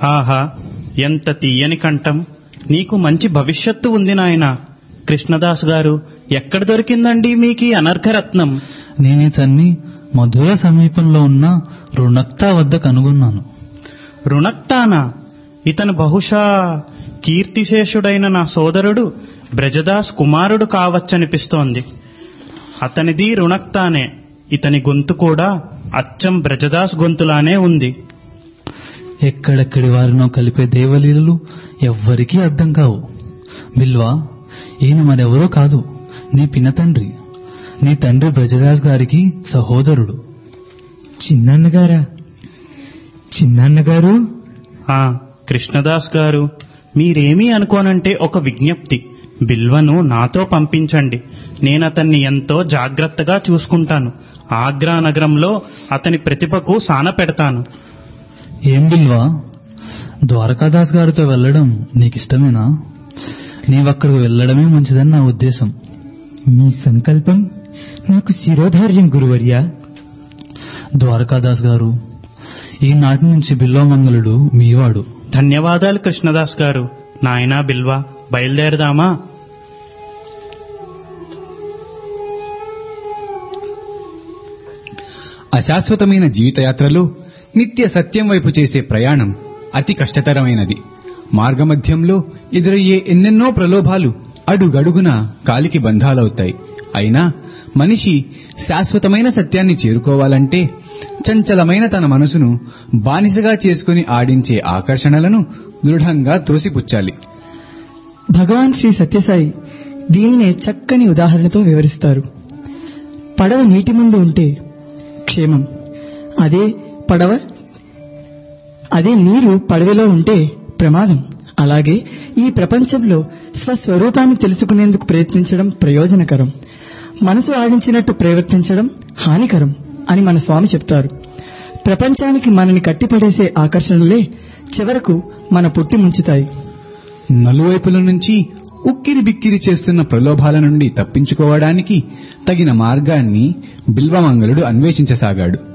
ఆహా ఎంత తీయని కంఠం నీకు మంచి భవిష్యత్తు ఉంది నాయన కృష్ణదాస్ గారు ఎక్కడ దొరికిందండి మీకు ఈ అనర్ఘరత్నం నేను ఇతన్ని మధుర సమీపంలో ఉన్న రుణక్తా వద్ద కనుగొన్నాను రుణక్తానా ఇతను బహుశా కీర్తిశేషుడైన నా సోదరుడు బ్రజదాస్ కుమారుడు కావచ్చనిపిస్తోంది అతనిది రుణక్తానే ఇతని గొంతు కూడా అచ్చం బ్రజదాస్ గొంతులానే ఉంది ఎక్కడెక్కడి వారినో కలిపే దేవలీలలు ఎవ్వరికీ అర్థం కావు బిల్వా ఈయన మరెవరో కాదు నీ పినతండ్రి నీ తండ్రి బ్రజదాస్ గారికి సహోదరుడు చిన్నన్నగారా చిన్నన్నగారు ఆ కృష్ణదాస్ గారు మీరేమీ అనుకోనంటే ఒక విజ్ఞప్తి బిల్వను నాతో పంపించండి నేను అతన్ని ఎంతో జాగ్రత్తగా చూసుకుంటాను ఆగ్రా నగరంలో అతని ప్రతిభకు సాన పెడతాను ఏం బిల్వా ద్వారకాదాస్ గారితో వెళ్ళడం నీకిష్టమేనా నీవక్కడికి వెళ్ళడమే మంచిదని నా ఉద్దేశం మీ సంకల్పం నాకు శిరోధార్యం గురువర్యా ద్వారకాదాస్ గారు ఈనాటి నుంచి బిల్వమంగళుడు మీవాడు ధన్యవాదాలు కృష్ణదాస్ గారు నాయనా బిల్వా బయలుదేరదామా అశాశ్వతమైన జీవితయాత్రలో నిత్య సత్యం వైపు చేసే ప్రయాణం అతి కష్టతరమైనది మార్గమధ్యంలో ఎదురయ్యే ఎన్నెన్నో ప్రలోభాలు అడుగడుగున కాలికి బంధాలవుతాయి అయినా మనిషి శాశ్వతమైన సత్యాన్ని చేరుకోవాలంటే చంచలమైన తన మనసును బానిసగా చేసుకుని ఆడించే ఆకర్షణలను దృఢంగా త్రోసిపుచ్చాలి భగవాన్ శ్రీ సత్యసాయి దీనినే చక్కని ఉదాహరణతో వివరిస్తారు పడవ నీటి ముందు ఉంటే క్షేమం అదే పడవ అదే నీరు పడవలో ఉంటే ప్రమాదం అలాగే ఈ ప్రపంచంలో స్వస్వరూపాన్ని తెలుసుకునేందుకు ప్రయత్నించడం ప్రయోజనకరం మనసు ఆడించినట్టు ప్రవర్తించడం హానికరం అని మన స్వామి చెప్తారు ప్రపంచానికి మనని కట్టిపడేసే ఆకర్షణలే చివరకు మన పుట్టి ముంచుతాయి నలువైపుల నుంచి ఉక్కిరి బిక్కిరి చేస్తున్న ప్రలోభాల నుండి తప్పించుకోవడానికి తగిన మార్గాన్ని బిల్వమంగళుడు అన్వేషించసాగాడు